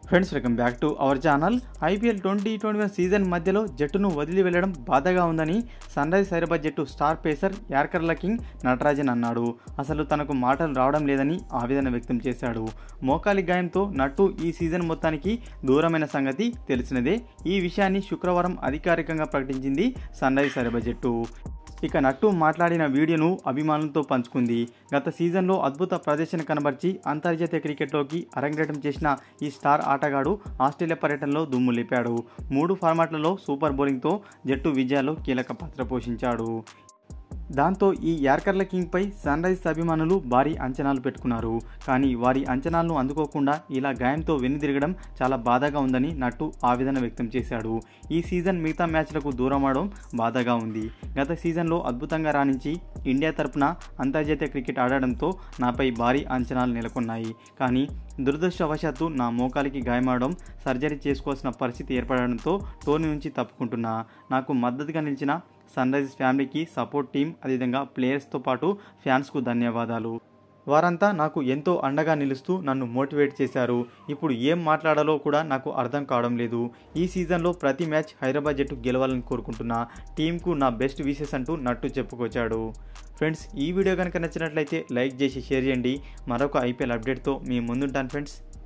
friends welcome back to our channel IPL twenty twenty one season మధ్యలో జట్టును వదిలి వెళ్లడం బాధగా ఉందని సన్ రైజ్ హైదరాబాద్ జట్టు స్టార్ పేసర్ యార్కర్ల కింగ్ నటరాజన్ అన్నాడు అసలు తనకు మాటలు రావడం లేదని ఆవేదన వ్యక్తం చేశాడు మోకాలి గాయంతో నట్టు ఈ సీజన్ మొత్తానికి దూరమైన సంగతి తెలిసినదే ఈ విషయాన్ని శుక్రవారం అధికారికంగా ప్రకటించింది సన్ రైజ్ హైదరాబాద్ జట్టు ఇక నట్టు మాట్లాడిన వీడియోను అభిమానులతో పంచుకుంది గత సీజన్లో అద్భుత ప్రదర్శన కనబర్చి అంతర్జాతీయ క్రికెట్లోకి అరంగేటం చేసిన ఈ స్టార్ ఆటగాడు ఆస్ట్రేలియా పర్యటనలో దుమ్ము లేపాడు మూడు ఫార్మాట్లలో సూపర్ బౌలింగ్తో జట్టు విజయాల్లో కీలక పాత్ర పోషించాడు దాంతో ఈ యార్కర్ల కింగ్పై సన్ రైజర్స్ అభిమానులు భారీ అంచనాలు పెట్టుకున్నారు కానీ వారి అంచనాలను అందుకోకుండా ఇలా గాయంతో వెనుదిరగడం చాలా బాధగా ఉందని నట్టు ఆవేదన వ్యక్తం చేశాడు ఈ సీజన్ మిగతా మ్యాచ్లకు దూరం అవడం బాధగా ఉంది గత సీజన్లో అద్భుతంగా రాణించి ఇండియా తరపున అంతర్జాతీయ క్రికెట్ ఆడడంతో నాపై భారీ అంచనాలు నెలకొన్నాయి కానీ దురదృష్టవశాత్తు నా మోకాలికి గాయమవడం సర్జరీ చేసుకోవాల్సిన పరిస్థితి ఏర్పడడంతో టోర్నీ నుంచి తప్పుకుంటున్నా నాకు మద్దతుగా నిలిచిన సన్ రైజర్స్ ఫ్యామిలీకి సపోర్ట్ టీం అదేవిధంగా ప్లేయర్స్తో పాటు ఫ్యాన్స్కు ధన్యవాదాలు వారంతా నాకు ఎంతో అండగా నిలుస్తూ నన్ను మోటివేట్ చేశారు ఇప్పుడు ఏం మాట్లాడాలో కూడా నాకు అర్థం కావడం లేదు ఈ సీజన్లో ప్రతి మ్యాచ్ హైదరాబాద్ జట్టు గెలవాలని కోరుకుంటున్నా టీంకు నా బెస్ట్ విషెస్ అంటూ నట్టు చెప్పుకొచ్చాడు ఫ్రెండ్స్ ఈ వీడియో కనుక నచ్చినట్లయితే లైక్ చేసి షేర్ చేయండి మరొక ఐపీఎల్ అప్డేట్తో మీ ముందుంటాను ఫ్రెండ్స్